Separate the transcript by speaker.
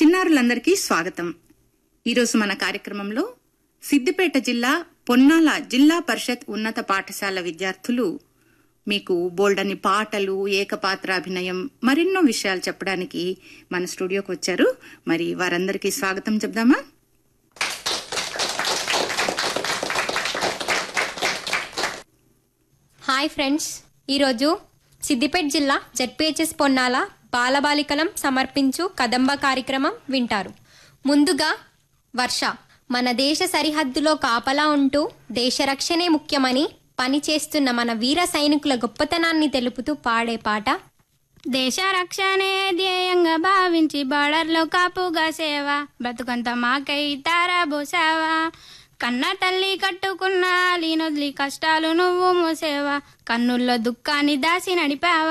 Speaker 1: చిన్నారులందరికీ స్వాగతం ఈరోజు మన కార్యక్రమంలో సిద్దిపేట జిల్లా పొన్నాల జిల్లా పరిషత్ ఉన్నత పాఠశాల విద్యార్థులు మీకు బోల్డని పాటలు ఏకపాత్రాభినయం మరెన్నో విషయాలు చెప్పడానికి మన స్టూడియోకి వచ్చారు మరి వారందరికీ స్వాగతం చెప్దామా
Speaker 2: హాయ్ ఫ్రెండ్స్ ఈరోజు సిద్దిపేట జిల్లా జెడ్పిహెచ్ఎస్ పొన్నాల బాలబాలికలం సమర్పించు కదంబ కార్యక్రమం వింటారు ముందుగా వర్ష మన దేశ సరిహద్దులో కాపలా ఉంటూ దేశ రక్షణే ముఖ్యమని పని చేస్తున్న మన వీర సైనికుల గొప్పతనాన్ని తెలుపుతూ పాడే పాట
Speaker 3: దేశ రక్షణే ధ్యేయంగా భావించి బార్డర్లో కాపుగా సేవ బ్రతుకంత మాకై తారాబోసావా కన్న తల్లి కట్టుకున్న లీనొదిలి కష్టాలు నువ్వు మోసేవా కన్నుల్లో దుఃఖాన్ని దాసి నడిపావా